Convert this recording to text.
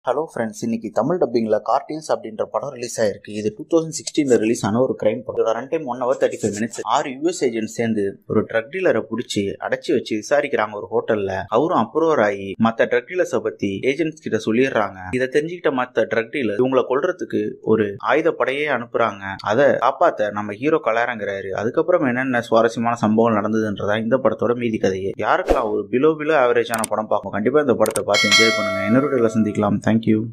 hello friends இன்னைக்கு Tamil டப்பிங்கில் guardians அப்படின்ற படம் ரிலீஸ் ஆயிருக்கு இது டூ தௌசண்ட் சிக்ஸ்டீனில் ரிலீஸ் ஆன ஒரு கிரைம் படம் run time one hour thirty five minutes ஆறு யூஎஸ் ஏஜென்ட் சேர்ந்து ஒரு ட்ரக் டீலரை பிடிச்சி அடைச்சி வச்சு விசாரிக்கிறாங்க ஒரு ஹோட்டல்ல அவரும் அப்ரூவர் ஆகி மற்ற ட்ரக் டீலர்ஸை பத்தி ஏஜென்ட்ஸ் கிட்ட சொல்லிடுறாங்க இதை தெரிஞ்சுக்கிட்ட மற்ற ட்ரக் டீலர் இவங்களை கொல்றதுக்கு ஒரு ஆயுதப்படையே அனுப்புறாங்க அதை காப்பாத்த நம்ம ஹீரோ கலாரங்கிறாரு அதுக்கப்புறம் என்னென்ன சுவாரஸ்யமான சம்பவம் நடந்ததுன்றதா இந்த படத்தோட மீதி கதையே யாருக்கெல்லாம் ஒரு பிலோ பிலோ ஆவரேஜான படம் பார்க்கும் கண்டிப்பா இந்த படத்தை பார்த்து என்ஜாய் பண்ணுங்க இன்னொரு சந்திக்கலாம் தேங்க்யூ